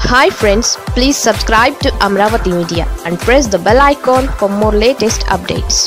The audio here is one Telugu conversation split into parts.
hi friends please subscribe to Amaravati media and press the bell icon for more latest updates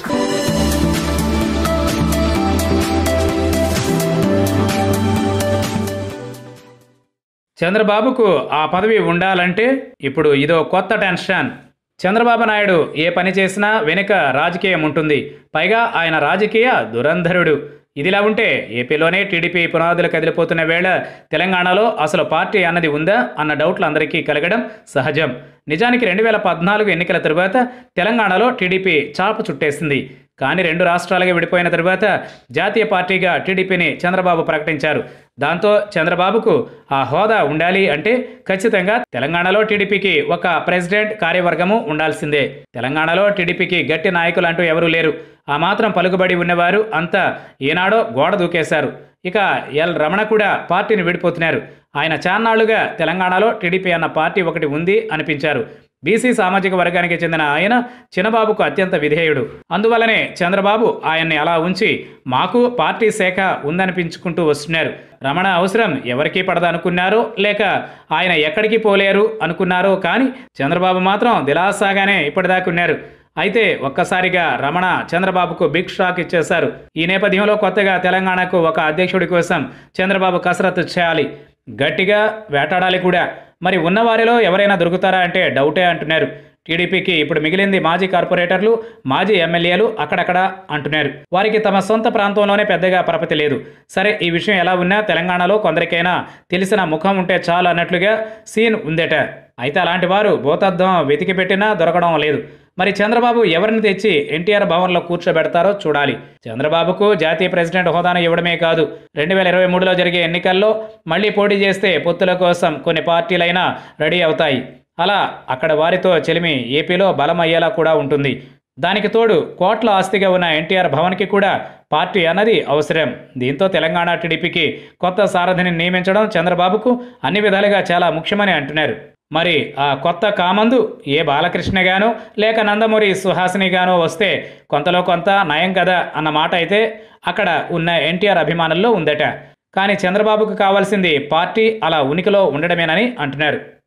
చంద్రబాబుకు ఆ పదవి ఉండాలంటే ఇప్పుడు ఇదో కొత్త టెన్షన్ చంద్రబాబు నాయుడు ఏ పని చేసినా వెనుక రాజకీయం ఉంటుంది పైగా ఆయన రాజకీయ దురంధరుడు ఇదిలా ఉంటే ఏపీలోనే టీడీపీ పునాదులు కదిలిపోతున్న వేళ తెలంగాణలో అసలు పార్టీ అన్నది ఉందా అన్న డౌట్లు అందరికీ కలగడం సహజం నిజానికి రెండు వేల పద్నాలుగు ఎన్నికల తరువాత తెలంగాణలో టీడీపీ చాప చుట్టేసింది కానీ రెండు రాష్ట్రాలుగా విడిపోయిన తరువాత జాతీయ పార్టీగా టీడీపీని చంద్రబాబు ప్రకటించారు దాంతో చంద్రబాబుకు ఆ హోదా ఉండాలి అంటే ఖచ్చితంగా తెలంగాణలో టీడీపీకి ఒక ప్రెసిడెంట్ కార్యవర్గము ఉండాల్సిందే తెలంగాణలో టీడీపీకి గట్టి నాయకులు అంటూ ఎవరూ లేరు ఆ మాత్రం పలుకుబడి ఉన్నవారు అంతా ఈనాడో గోడ దూకేశారు ఇక ఎల్ రమణ కూడా పార్టీని విడిపోతున్నారు ఆయన చాన్నాళ్లుగా తెలంగాణలో టీడీపీ అన్న పార్టీ ఒకటి ఉంది అనిపించారు బీసీ సామాజిక వర్గానికి చెందిన ఆయన చిన్నబాబుకు అత్యంత విధేయుడు అందువల్లనే చంద్రబాబు ఆయన్ని అలా ఉంచి మాకు పార్టీ శాఖ ఉందనిపించుకుంటూ వస్తున్నారు రమణ అవసరం ఎవరికీ పడదనుకున్నారో లేక ఆయన ఎక్కడికి పోలేరు అనుకున్నారో కానీ చంద్రబాబు మాత్రం దిలాసాగానే ఇప్పటిదాకా ఉన్నారు అయితే ఒక్కసారిగా రమణ చంద్రబాబుకు బిగ్ షాక్ ఇచ్చేశారు ఈ నేపథ్యంలో కొత్తగా తెలంగాణకు ఒక అధ్యక్షుడి కోసం చంద్రబాబు కసరత్తు చేయాలి గట్టిగా వేటాడాలి కూడా మరి ఉన్నవారిలో ఎవరైనా దొరుకుతారా అంటే డౌటే అంటున్నారు టీడీపీకి ఇప్పుడు మిగిలింది మాజీ కార్పొరేటర్లు మాజీ ఎమ్మెల్యేలు అక్కడక్కడ అంటున్నారు వారికి తమ సొంత ప్రాంతంలోనే పెద్దగా పరపతి లేదు సరే ఈ విషయం ఎలా ఉన్నా తెలంగాణలో కొందరికైనా తెలిసిన ముఖం ఉంటే చాలు అన్నట్లుగా సీన్ ఉందేట అయితే అలాంటి వారు భూతద్దం వెతికి పెట్టినా దొరకడం లేదు మరి చంద్రబాబు ఎవరిని తెచ్చి ఎన్టీఆర్ భవన్లో కూర్చోబెడతారో చూడాలి చంద్రబాబుకు జాతీయ ప్రెసిడెంట్ హోదాను ఇవ్వడమే కాదు రెండు వేల ఇరవై మూడులో జరిగే ఎన్నికల్లో మళ్ళీ పోటీ చేస్తే పొత్తుల కోసం కొన్ని పార్టీలైనా రెడీ అవుతాయి అలా అక్కడ వారితో చెలిమి ఏపీలో బలం అయ్యేలా కూడా ఉంటుంది దానికి తోడు కోట్ల ఆస్తిగా ఉన్న ఎన్టీఆర్ భవన్కి కూడా పార్టీ అన్నది అవసరం దీంతో తెలంగాణ టీడీపీకి కొత్త సారథిని నియమించడం చంద్రబాబుకు అన్ని విధాలుగా చాలా ముఖ్యమని అంటున్నారు మరి ఆ కొత్త కామందు ఏ బాలకృష్ణగానో లేక నందమూరి సుహాసినిగానో వస్తే కొంతలో కొంత నయం కదా అన్న మాట అయితే అక్కడ ఉన్న ఎన్టీఆర్ అభిమానుల్లో ఉందట కానీ చంద్రబాబుకు కావాల్సింది పార్టీ అలా ఉనికిలో ఉండడమేనని అంటున్నారు